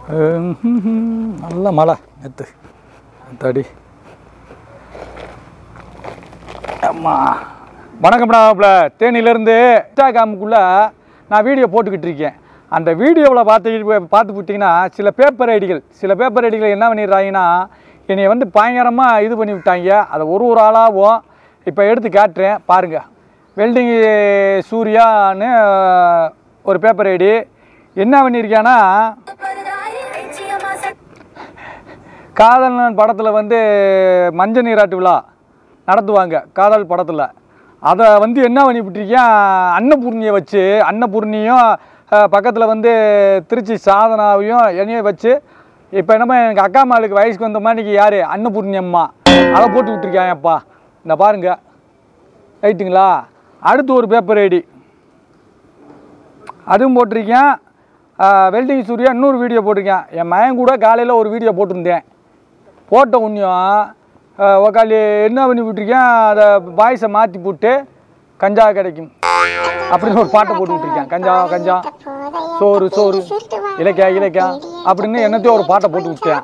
நல்ல மழை நேற்று தடி அம்மா வணக்கம்டாப்ல தேனியிலேருந்து இன்ஸ்டாகிராமுக்குள்ளே நான் வீடியோ போட்டுக்கிட்டு இருக்கேன் அந்த வீடியோவில் பார்த்து பார்த்து விட்டிங்கன்னா சில பேப்பர் ஐடிகள் சில பேப்பர் ஐடிகள் என்ன பண்ணிடுறாங்கன்னா என்னைய வந்து பயங்கரமாக இது பண்ணி விட்டாங்க அதை ஒரு ஒரு ஆளாகவும் இப்போ எடுத்து காட்டுறேன் பாருங்கள் வெல்டிங் சூர்யான்னு ஒரு பேப்பர் ஐடி என்ன பண்ணியிருக்கானா காதலன் படத்தில் வந்து மஞ்சள் நீராட்டு விழா நடத்துவாங்க காதல் படத்தில் அதை வந்து என்ன பண்ணி விட்டுருக்கேன் அன்னபூர்ணியை வச்சு அன்னபூர்ணியும் பக்கத்தில் வந்து திருச்சி சாதனாவையும் என்னையும் வச்சு இப்போ என்னமோ எனக்கு அக்கா மாளுக்கு வயசுக்கு வந்த மாதிரிக்கு யார் அன்னபூர்ணி அம்மா அதை போட்டு விட்டுருக்கேன் அப்பா இந்த பாருங்க ரைட்டுங்களா அடுத்து ஒரு பேப்பர் ஐடி அதுவும் போட்டிருக்கேன் வெல்டிங் சூர்யா இன்னொரு வீடியோ போட்டிருக்கேன் என் மகன் கூட காலையில் ஒரு வீடியோ போட்டிருந்தேன் போட்ட உன்னியும் உக்காளி என்ன பண்ணி விட்டுருக்கேன் அதை வாய்ஸை மாற்றி போட்டு கஞ்சா கிடைக்கும் அப்படின்னு ஒரு பாட்டை போட்டு விட்டுருக்கேன் கஞ்சா கஞ்சா சோறு சோறு இலக்கியா இலக்கியா அப்படின்னு என்னத்தையும் ஒரு பாட்டை போட்டு விட்டேன்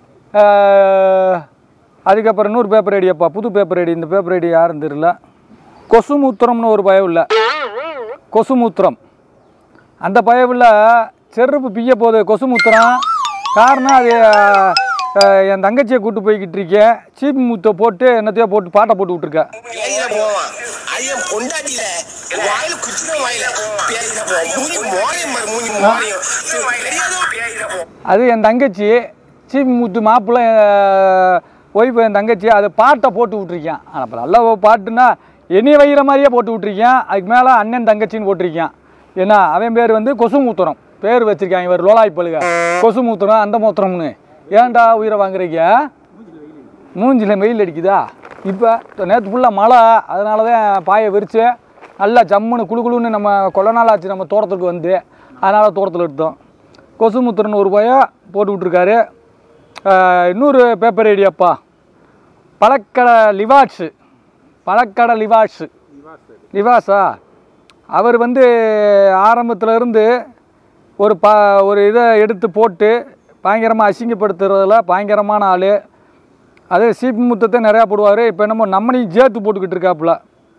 அஹ், அதுக்கப்புறம் இன்னொரு பேப்பர் ஐடியாப்பா புது பேப்பர் ஐடி இந்த பேப்பர் ஐடி யாருன்னு தெரியல கொசுமூத்திரம்னு ஒரு பயம் இல்லை கொசுமூத்திரம் அந்த பயவில் செருப்பு பிய்ய போகுது கொசுமூத்திரம் காரணம் அது அஹ், என் தங்கச்சியை கூட்டு போய்கிட்டு இருக்கேன் சீப்பு மூத்தை போட்டு என்னத்தையோ போட்டு பாட்டை போட்டு விட்ருக்கேன் பேயில போவான் ஐயன் பொண்டாட்டில வாயில குச்சின வாயில பேயில போவான் மூஞ்சி மோரையும் பாரு மூஞ்சி மோரையும் தெரியாதோ பேயில போ அது என் தங்கச்சி சீப்பு மூத்து மாப்பிள்ளை ஒய்ஃப் என் தங்கச்சி அது பாட்டை போட்டு விட்ருக்கேன் ஆனால் இப்போ நல்ல ஒரு பாட்டுன்னா என்னைய வைக்கிற மாதிரியே போட்டு விட்ருக்கேன் அதுக்கு மேலே அண்ணன் தங்கச்சின்னு போட்டிருக்கேன் ஏன்னா அவன் பேர் வந்து கொசுமூத்திரம் பேர் வச்சிருக்காங்க இவர் லோலாய் பழுக கொசுமூத்திரம் அந்த மூத்திரம்னு ஏன்டா உயிரை வாங்குறீங்க மூஞ்சில் வெயில் அடிக்குதா இப்போ நேற்று ஃபுல்லாக மழை அதனால தான் பாயை விரித்து நல்லா ஜம்முன்னு குளு குளுன்னு நம்ம கொள்ள நாள் ஆச்சு நம்ம தோட்டத்துக்கு வந்து அதனால் தோட்டத்தில் எடுத்தோம் கொசுமுத்திரன் ஒரு பைய போட்டு விட்ருக்காரு ஆஹ் இன்னொரு பேப்பர் ஐடியாப்பா பழக்கடை லிவாட்ஸு பழக்கடை லிவாட்ஸு லிவாஸா அவர் வந்து ஆரம்பத்துல இருந்து ஒரு ப ஒரு இதை எடுத்து போட்டு பயங்கரமாக அசிங்கப்படுத்துறதுல பயங்கரமான ஆள் அதே சீப்பு முத்தத்தை நிறையா போடுவார் இப்போ என்னமோ நம்மனையும் சேர்த்து போட்டுக்கிட்டு இருக்காப்புல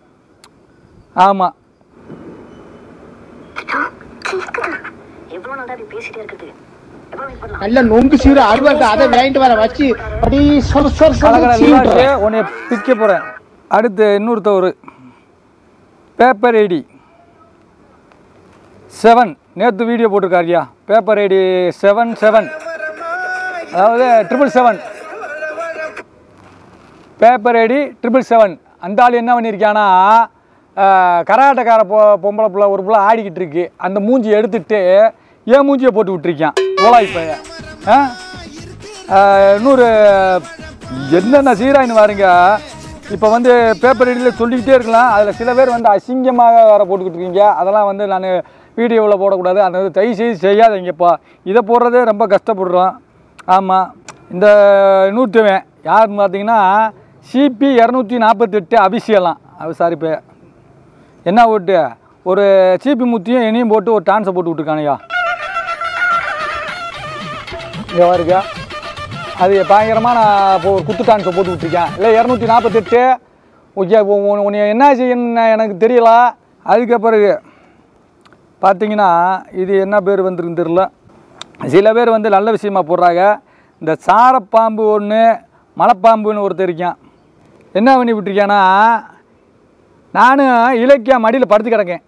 ஆமாம் எவ்வளவு நாளா இப்படி பேசிட்டே இருக்குது எப்ப வெயிட் பண்ணலாம் நல்ல நொங்கு சீரு அருவாக்கு அதை வாங்கிட்டு வர வச்சு அப்படி சொல் சொல் கலகல சொல் லிவாஸு உன்னை பிக்க போகிறேன் அடுத்து இன்னொருத்தவர் பேப்பர் ஐடி செவன் நேற்று வீடியோ போட்டிருக்காருயா பேப்பர் ஐடி செவன் செவன் அதாவது triple seven paper ID triple seven அந்த ஆள் என்ன பண்ணியிருக்கானா ஆஹ், கராட்டக்கார பொ பொம்பளை பிள்ளை ஒரு பிள்ளை ஆடிக்கிட்டு இருக்கு அந்த மூஞ்சி எடுத்துட்டு ஏன் மூஞ்சியை போட்டு விட்டுருக்கான் ஓலாய் பையன் ஆ ஆஹ், இன்னொரு என்னென்ன சீராயின்னு பாருங்க இப்போ வந்து பேப்பர் ஐடியில் சொல்லிக்கிட்டே இருக்கலாம் அதில் சில பேர் வந்து அசிங்கமாக வேறு போட்டுக்கிட்டு இருக்கீங்க அதெல்லாம் வந்து நான் வீடியோவில் போடக்கூடாது அந்த இது தயவு செய்து செய்யாதீங்கப்பா இதை போடுறதே ரொம்ப கஷ்டப்படுறோம் ஆமாம் இந்த நூற்றுவன் யாருன்னு பார்த்தீங்கன்னா சிபி இரநூத்தி நாற்பத்தெட்டு அபிஷியலாம் அது சாரி இப்போ என்ன போட்டு ஒரு சிபி முத்தியும் என்னையும் போட்டு ஒரு டான்ஸை போட்டு விட்ருக்கானுயா இங்கே பாருங்க அது பயங்கரமாக நான் இப்போ ஒரு குத்து டான்ஸை போட்டு விட்ருக்கேன் இல்லை இரநூத்தி நாற்பத்தெட்டு ஓகே உன்னை என்ன செய்யணும்னு எனக்கு தெரியல அதுக்கு பிறகு பார்த்தீங்கன்னா இது என்ன பேர் வந்துருக்கு தெரியல சில பேர் வந்து நல்ல விஷயமா போடுறாங்க இந்த சாரப்பாம்பு ஒன்று மலைப்பாம்புன்னு ஒருத்தர் இருக்கான் என்ன பண்ணி விட்டுருக்கேன்னா நானும் இலக்கியா மடியில் படுத்து கிடக்கேன்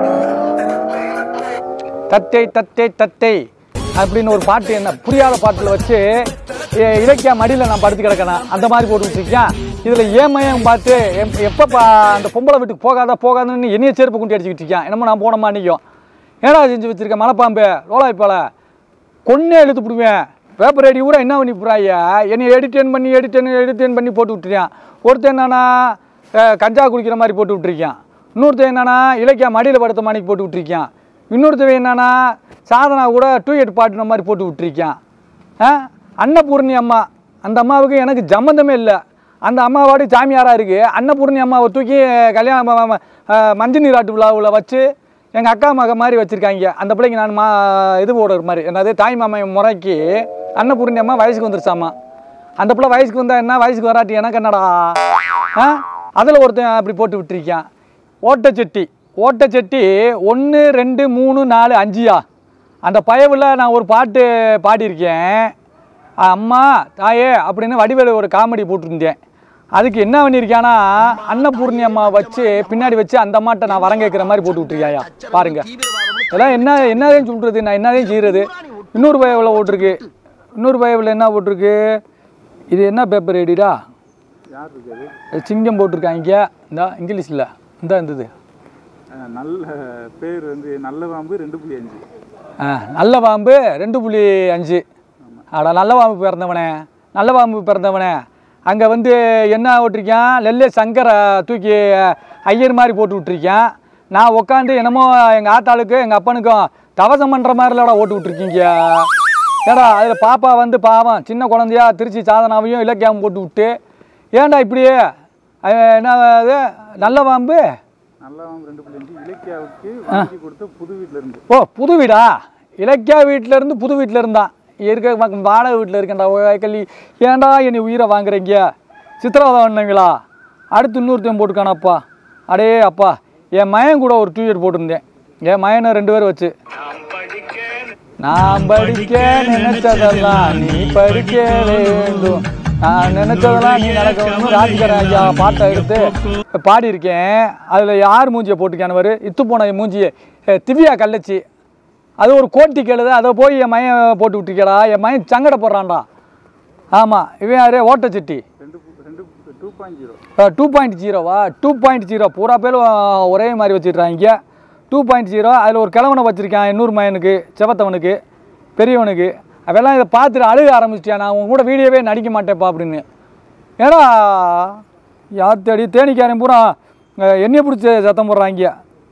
தத்தை தத்தை தத்தை அப்படின்னு ஒரு பாட்டு என்ன புரியாத பாட்டில் வச்சு எ- இலக்கியா மடியில் நான் படுத்து கிடக்கணும் அந்த மாதிரி போட்டு வச்சிருக்கேன் இதில் ஏமையும் பார்த்து எப்- எப்போ பா அந்த பொம்பளை வீட்டுக்கு போகாத போகாதுன்னு என்னைய செருப்பு குண்டி அடிச்சுக்கிட்டு இருக்கேன் என்னமோ நான் போன மாட்டேங்கும் ஏடா செஞ்சு வச்சிருக்கேன் மலைப்பாம்பு லோலாய்ப்பால கொன்னே இழுத்து விடுவேன் பேப்பர் ஐடி கூட என்ன பண்ணி போறாயா என்னை எடிட்டேன் பண்ணி எடிட்டேன் எடிட்டேன் பண்ணி போட்டு விட்டுருக்கேன் ஒருத்தன் என்னன்னா அஹ், கஞ்சா குடிக்கிற மாதிரி போட்டு விட்டுருக்கேன் இன்னொருத்தன் என்னன்னா இலக்கியா மடியில் படுத்த மாணிக்கு போட்டு விட்டுருக்கேன் இன்னொருத்தவன் என்னன்னா சாதனா கூட டூ எட் பாட்டுன மாதிரி போட்டு விட்டுருக்கேன் ஆ அன்னபூர்ணி அம்மா அந்த அம்மாவுக்கு எனக்கு சம்மந்தமே இல்லை அந்த அம்மாவோட சாமியாராக இருக்குது அன்னபூர்ணி அம்மாவை தூக்கி கல்யாணம் ம- ம- அஹ், மஞ்சள் நீராட்டு விழாவில் வச்சு எங்கள் அக்கா மக மாதிரி வச்சுருக்காங்க அந்த பிள்ளைக்கு நான் மா இது போடுற மாதிரி என்னது தாய் மாமன் முறைக்கு அன்னபூர்ணி அம்மா வயசுக்கு வந்துருச்சாமா அந்த பிள்ளை வயசுக்கு வந்தால் என்ன வயசுக்கு வராட்டி எனக்கு என்னடா ஆ அதில் ஒருத்தன் அப்படி போட்டு விட்டுருக்கான் ஓட்டச்சட்டி ஓட்டச்சட்டி ஒன்று ரெண்டு மூணு நாலு அஞ்சுயா அந்த பயவில் நான் ஒரு பாட்டு பாடியிருக்கேன் அம்மா தாயே அப்படின்னு வடிவேலு ஒரு காமெடி போட்டிருந்தேன் அதுக்கு என்ன பண்ணியிருக்கானா அன்னபூர்ணி அம்மா வச்சு பின்னாடி வச்சு அந்த அம்மாட்ட நான் வரம் கேட்குற மாதிரி போட்டு விட்டுருக்காயா பாருங்க இதெல்லாம் என்ன என்னதையும் சொல்கிறது நான் என்னதையும் செய்கிறது இன்னொரு பயவில் போட்டிருக்கு இன்னொரு பயவில் என்ன போட்டிருக்கு இது என்ன பேப்பர் ஐடிடா யார் இருக்காது சிங்கம் போட்டிருக்காங்க இந்த இங்கிலீஷில் இந்த இருந்தது அஹ் நல்ல பேர் வந்து நல்ல பாம்பு ரெண்டு புள்ளி அஞ்சு ஆ, நல்ல பாம்பு ரெண்டு புள்ளி அஞ்சு அட நல்ல பாம்பு பிறந்தவனே நல்ல பாம்பு பிறந்தவனே அங்கே வந்து என்ன ஓட்டிருக்கான் லெல்லே சங்கரை தூக்கி ஐயர் மாதிரி போட்டு விட்டுருக்கான் நான் உட்காந்து என்னமோ எங்கள் ஆத்தாளுக்கு எங்கள் அப்பனுக்கும் தவசம் பண்ணுற மாதிரிலடா ஓட்டு விட்ருக்கீங்க ஏடா அதில் பாப்பா வந்து பாவம் சின்ன குழந்தையா திருச்சி சாதனாவையும் இலக்கியாவும் போட்டு விட்டு ஏன்டா இப்படி அஹ், என்ன அது நல்ல பாம்பு நல்ல பாம்பு ரெண்டு புள்ளி அஞ்சு இலக்கியாவுக்கு வாங்கி கொடுத்த புது வீட்டுல இருந்து ஓ புது வீடா இலக்கியா வீட்டில் இருந்து புது வீட்டில் இருந்தான் இருக்க ம- வாடகை வீட்டில் இருக்கேன்டா கல்லி ஏன்டா என்னை உயிரை வாங்குறீங்க சித்திரவதை பண்ணீங்களா அடுத்து இன்னொருத்தையும் போட்டுக்கானப்பா அடே அப்பா என் மயன் கூட ஒரு டியூட் போட்டிருந்தேன் என் மயனை ரெண்டு பேரும் வச்சு நான் படிக்க நினைச்சதெல்லாம் நீ படிக்க வேண்டும் நான் நினைச்சதெல்லாம் நீ நடக்கணும்னு ராஜ்கரன் ஐயா பாட்டை எடுத்து பாடியிருக்கேன் அதில் யார் மூஞ்சியை போட்டுக்கானவர் இத்து போன மூஞ்சியை அஹ் திவ்யா கள்ளச்சி அது ஒரு கோட்டி கேளுது அதை போய் என் மயன் போட்டு விட்டுருக்கடா என் மயன் சங்கடப்படுறான்டா ஆமாம் இவன் யாரு ஓட்டச்சிட்டி ரெண்டு பு- ரெண்டு two point zero two point ஜீரோவா டூ பாயிண்ட் ஜீரோ பூரா பேரும் ஒரே மாதிரி வச்சிடுறாங்க டூ பாயிண்ட் ஜீரோ அதில் ஒரு கிழவனை வச்சுருக்கான் இன்னொரு மயனுக்கு செவத்தவனுக்கு பெரியவனுக்கு அவெல்லாம் இதை பார்த்துட்டு அழுக ஆரம்பிச்சிட்டியா நான் உன் கூட வீடியோவே நடிக்க மாட்டேப்பா அப்படின்னு ஏன்னா யாத்தடி தேனிக்காரன் பூரா அஹ், எண்ணெய் பிடிச்சி சத்தம் போடுறாங்க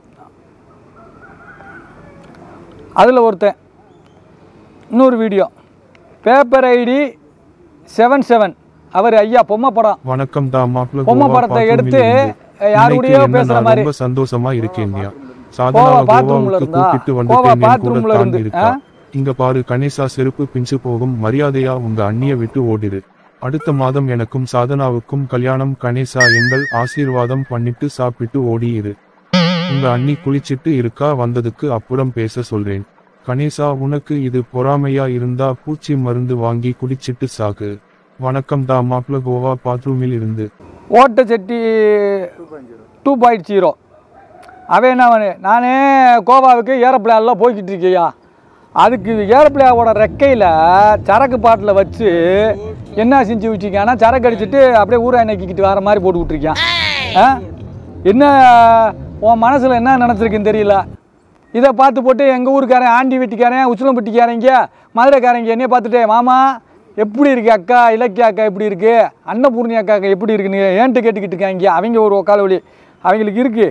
அதில் ஒருத்தன் இன்னொரு video paper ID seven seven அவர் ஐயா பொம்மை படம் வணக்கம் தான் மாப்பிள்ள பொம்மை கோவா படத்தை பாத்ரூமில் எடுத்து, இருந்து. யார் இன்னைக்கு கூடயோ என்ன பேசுற நான் மாதிரி. ரொம்ப சந்தோஷமா இருக்கேன்யா கோவா சாதனாவை பாத்ரூம்ல கோவாவுக்கு இருந்தா? கூப்பிட்டு கோவா வந்துட்டேன் என் கூட பாத்ரூம்ல தான் இருந்து, இருக்கா ஆ? இங்க பாரு கணேசா செருப்பு பிஞ்சு போகும் மரியாதையா உங்க அண்ணிய விட்டு ஓடிடு அடுத்த மாதம் எனக்கும் சாதனாவுக்கும் கல்யாணம் கணேசா எங்கள் ஆசீர்வாதம் பண்ணிட்டு சாப்பிட்டு ஓடி இரு உங்க அண்ணி குளிச்சிட்டு இருக்கா வந்ததுக்கு அப்புறம் பேச சொல்றேன் கணேசா உனக்கு இது பொறாமையா இருந்தா பூச்சி மருந்து வாங்கி குடிச்சிட்டு சாகு வணக்கம் தான் மாப்பிள்ள கோவா பாத்ரூமில் இருந்து ஓட்டச்சட்டி டூ பாயிண்ட் ஜீரோ அவன் என்ன அவனு நானே கோவாவுக்கு ஏரோப்ளேனில் போய்கிட்டு இருக்கியா அதுக்கு ஏரோப்ளேனோட ரெக்கையில் சரக்கு பாட்டில் வச்சு என்ன செஞ்சு வச்சுருக்கானா சரக்கு அடிச்சுட்டு அப்படியே ஊரை நக்கிக்கிட்டு வர மாதிரி போட்டு விட்ருக்கான் ஆ என்ன உன் மனசில் என்ன நினச்சிருக்குன்னு தெரியல இதை பார்த்து போட்டு எங்கள் ஊருக்காரன் ஆண்டி வீட்டுக்காரன் உச்சிலம்பட்டிக்காரங்க மதுரைக்காரங்க என்னைய பார்த்துட்டு மாமா எப்படி இருக்கு அக்கா இலக்கிய அக்கா எப்படி இருக்கு அன்னபூர்ணி அக்கா அக்கா எப்படி இருக்குன்னு ஏன்ட்டு கேட்டுக்கிட்டு இருக்காங்க அவங்க ஒரு உக்கால வழி அவங்களுக்கு இருக்கு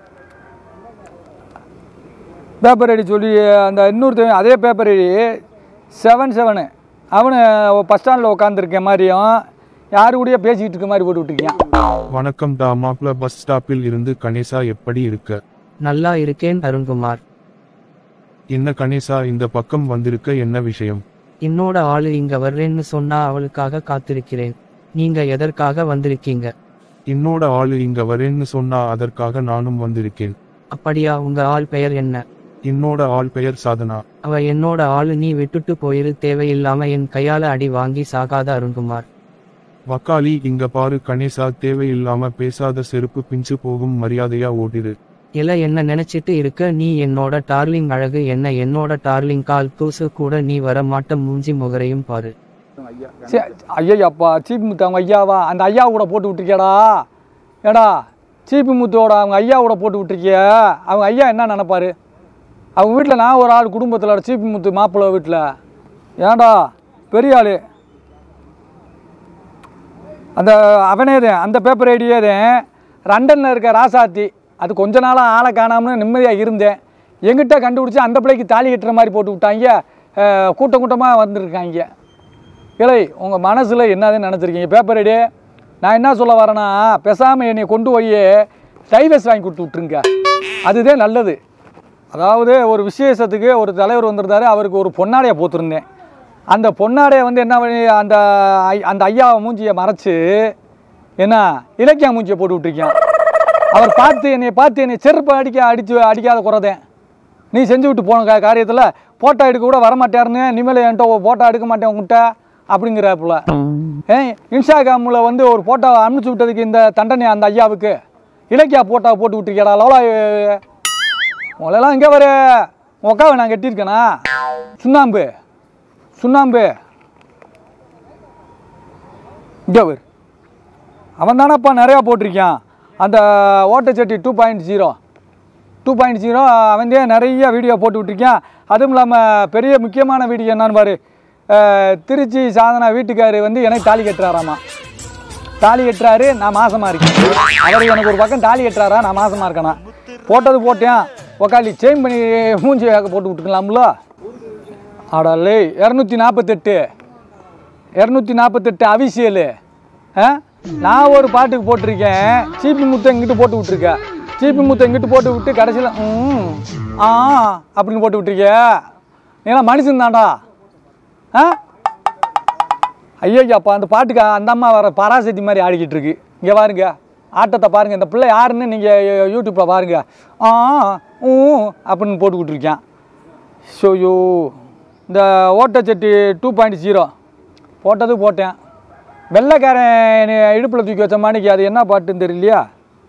பேப்பர் ஐடி சொல்லி அந்த இன்னொருத்தன் அதே பேப்பர் ஐடி செவன் செவனு அவனு பஸ் ஸ்டாண்டில் உட்காந்துருக்க மாதிரியும் யாரு கூடயோ பேசிக்கிட்டு இருக்க மாதிரி போட்டு விட்டுருக்கான் வணக்கம் டா மாப்ள பஸ் ஸ்டாப்பில் இருந்து கணேசா எப்படி இருக்க நல்லா இருக்கேன் அருண்குமார் என்ன கணேசா இந்த பக்கம் வந்திருக்க என்ன விஷயம் என்னோட ஆளு இங்க வர்றேன்னு சொன்னா அவளுக்காக காத்திருக்கிறேன் நீங்க எதற்காக வந்திருக்கீங்க என்னோட ஆளு இங்க வரேன்னு சொன்னா அதற்காக நானும் வந்திருக்கேன் அப்படியா உங்க ஆள் பெயர் என்ன என்னோட ஆள் பெயர் சாதனா அவ என்னோட ஆளு நீ விட்டுட்டு போயிரு தேவையில்லாம என் கையால அடி வாங்கி சாகாத அருண்குமார் வக்காலி இங்க பாரு கணேசா தேவையில்லாம பேசாத செருப்பு பிஞ்சு போகும் மரியாதையா ஓடிரு இல்ல என்ன நினைச்சிட்டு இருக்க நீ என்னோட டார்லிங் அழகு என்ன என்னோட டார்லிங் கால் தூசு கூட நீ வர மாட்ட மூஞ்சி முகரையும் பாரு ஐயா ஐயா அப்பா சீப்பு முத்து அவங்க ஐயாவா அந்த ஐயா கூட போட்டு விட்டுருக்கியாடா ஏடா சீப்பு முத்தோட அவங்க ஐயா கூட போட்டு விட்டுருக்கிய அவங்க ஐயா என்ன நினைப்பாரு அவங்க வீட்டில் நான் ஒரு ஆள் குடும்பத்தில் சீப்பு முத்து மாப்பிள்ளை வீட்டில் ஏன்டா பெரிய ஆள் அந்த அவனே தான் அந்த பேப்பர் ஐடியே தான் லண்டனில் இருக்க ராசாத்தி அது கொஞ்ச நாளாக ஆளை காணாமனு நிம்மதியாக இருந்தேன் எங்கிட்ட கண்டுபிடிச்சி அந்த பிள்ளைக்கு தாலி கட்டுற மாதிரி போட்டு விட்டாங்க அஹ் கூட்டம் கூட்டமாக வந்திருக்காங்க இலை உங்கள் மனசில் என்னதுன்னு நினச்சிருக்கீங்க பேப்பர் ஐடி நான் என்ன சொல்ல வரேன்னா பேசாமல் என்னை கொண்டு போய் டைவர்ஸ் வாங்கி கொடுத்து விட்ருங்க அதுதான் நல்லது அதாவது ஒரு விசேஷத்துக்கு ஒரு தலைவர் வந்திருந்தாரு அவருக்கு ஒரு பொன்னாடையை போத்திருந்தேன் அந்த பொன்னாடையை வந்து என்ன பண்ணி அந்த ஐ- அந்த ஐயா மூஞ்சியை மறைச்சு என்ன இலக்கிய மூஞ்சியை போட்டு விட்டுருக்கேன் அவர் பார்த்து என்னை பார்த்து என்னை செருப்பு அடிக்க அடிச்சு அடிக்காத குறதேன் நீ செஞ்சு விட்டு போன கா காரியத்தில் போட்டோ எடுக்க கூட வரமாட்டாருன்னு இனிமேல் என்கிட்ட போட்டோ எடுக்க மாட்டேன் உங்ககிட்ட அப்படிங்கிறாப்புல ஏன் இன்ஸ்டாகிராமில் வந்து ஒரு போட்டோ அனுப்பிச்சு விட்டதுக்கு இந்த தண்டனை அந்த ஐயாவுக்கு இலக்கியா போட்டோ போட்டு விட்டுருக்கியாடா லவலா உங்களெல்லாம் இங்கே வர உக்காவை நான் கட்டியிருக்கேனா சுண்ணாம்பு சுண்ணாம்பு இங்கே வரு அவன் தானப்பா நிறையா போட்டிருக்கான் அந்த ஓட்டச்சட்டி two point zero two point zero அவன்தே நிறைய வீடியோ போட்டு விட்டுருக்கான் அதுவும் இல்லாமல் பெரிய முக்கியமான வீடியோ என்னன்னு பாரு அஹ், திருச்சி சாதனா வீட்டுக்காரு வந்து எனக்கு தாலி கட்டுறாராமா தாலி கட்டுறாரு நான் மாசமா இருக்கேன் அவர் எனக்கு ஒரு பக்கம் தாலி கட்டுறாரா நான் மாசமா இருக்கேனா போட்டது போட்டேன் உக்காளி சேஞ்ச் பண்ணி மூஞ்சி வேக போட்டு விட்டுக்கலாம்ல அடலே இரநூத்தி நாற்பத்தெட்டு இரநூத்தி நாற்பத்தெட்டு அவிசியல் ஆ நான் ஒரு பாட்டுக்கு போட்டிருக்கேன் சீப்பி முத்தை இங்கிட்டு போட்டு விட்ருக்கேன் சீப்பி முத்தை இங்கிட்டு போட்டு விட்டு கடைசியில் ம் ஆ அப்படின்னு போட்டு விட்ருக்க நீலாம் மனுஷன் தான்டா ஆ ஐயோ அப்பா அந்த பாட்டுக்கு அந்த அம்மா வர பராசக்தி மாதிரி ஆடிக்கிட்டு இருக்கு இங்கே பாருங்க ஆட்டத்தை பாருங்க இந்த பிள்ளை யாருன்னு நீங்கள் யூடியூப்பில் பாருங்க ஆ ஊ அப்படின்னு போட்டு விட்ருக்கேன் ஷோயோ இந்த ஓட்டச்சட்டி டூ பாயிண்ட் ஜீரோ போட்டது போட்டேன் வெள்ளைக்காரன் இடுப்பில் தூக்கி வச்ச மாணிக்கு அது என்ன பாட்டுன்னு தெரியலையா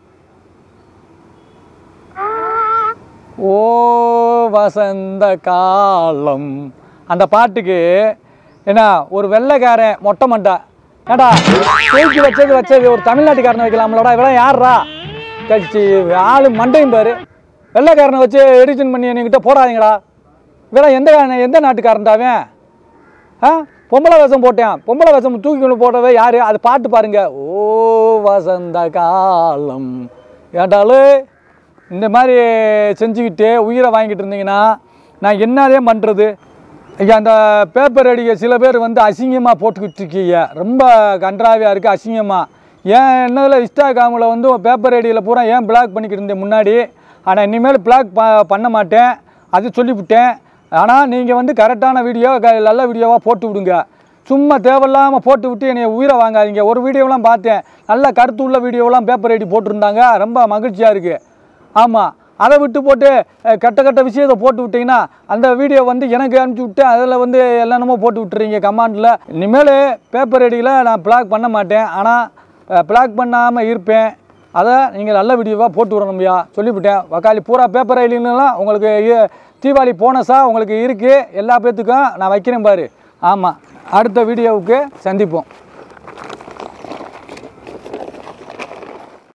ஓ வசந்த காலம் அந்த பாட்டுக்கு என்ன ஒரு வெள்ளைக்காரன் மொட்டை மண்டை ஏடா தூக்கி வச்சது வச்சது ஒரு தமிழ்நாட்டுக்காரனை வைக்கலாம்லடா இவெல்லாம் யார்ரா கட்சி ஆளு மண்டையும் பாரு வெள்ளைக்காரனை வச்சு எடிஷன் பண்ணி என்கிட்ட போடாதீங்கடா இவெல்லாம் எந்த காரன் எந்த நாட்டுக்காரன்டாவன் ஆ பொம்பளை வேஷம் போட்டேன் பொம்பளை வேஷம் தூக்கி கொண்டு போட்டவே யாரு அது பாட்டு பாருங்க ஓ வசந்த காலம் ஏட்டாலு இந்த மாதிரி செஞ்சுக்கிட்டு உயிரை வாங்கிட்டு இருந்தீங்கன்னா நான் என்னதே பண்ணுறது ஐயா அந்த பேப்பர் அடிக்க சில பேர் வந்து அசிங்கமாக போட்டுக்கிட்டு இருக்கீங்க ரொம்ப கன்றாவியாக இருக்குது அசிங்கமாக ஏன் என்னதில் இன்ஸ்டாகிராமில் வந்து பேப்பர் ஐடியில் பூரா ஏன் பிளாக் பண்ணிக்கிட்டு இருந்தேன் முன்னாடி ஆனால் இனிமேல் பிளாக் ப பண்ண மாட்டேன் அது சொல்லிவிட்டேன் ஆனால் நீங்கள் வந்து கரெக்டான வீடியோ க நல்ல வீடியோவாக போட்டு விடுங்க சும்மா தேவையில்லாமல் போட்டு விட்டு என்னை உயிரை வாங்காதீங்க ஒரு வீடியோலாம் பார்த்தேன் நல்ல கருத்து உள்ள வீடியோலாம் பேப்பர் ஐடி போட்டிருந்தாங்க ரொம்ப மகிழ்ச்சியாக இருக்குது ஆமாம் அதை விட்டு போட்டு அஹ், கெட்ட கெட்ட விஷயத்தை போட்டு விட்டீங்கன்னா அந்த வீடியோ வந்து எனக்கு அனுப்பிச்சி விட்டு அதில் வந்து எல்லாமே போட்டு விட்டுறீங்க கமாண்டில் இனிமேல் பேப்பர் ஐடியில் நான் பிளாக் பண்ண மாட்டேன் ஆனால் பிளாக் பண்ணாமல் இருப்பேன் அதை நீங்கள் நல்ல வீடியோவாக போட்டு விடணும்யா சொல்லிவிட்டேன் வக்காலி பூரா பேப்பர் ஐடிலாம் உங்களுக்கு இ- தீபாவளி போனஸாக உங்களுக்கு இருக்குது எல்லா பேர்த்துக்கும் நான் வைக்கிறேன் பாரு ஆமாம் அடுத்த வீடியோவுக்கு சந்திப்போம்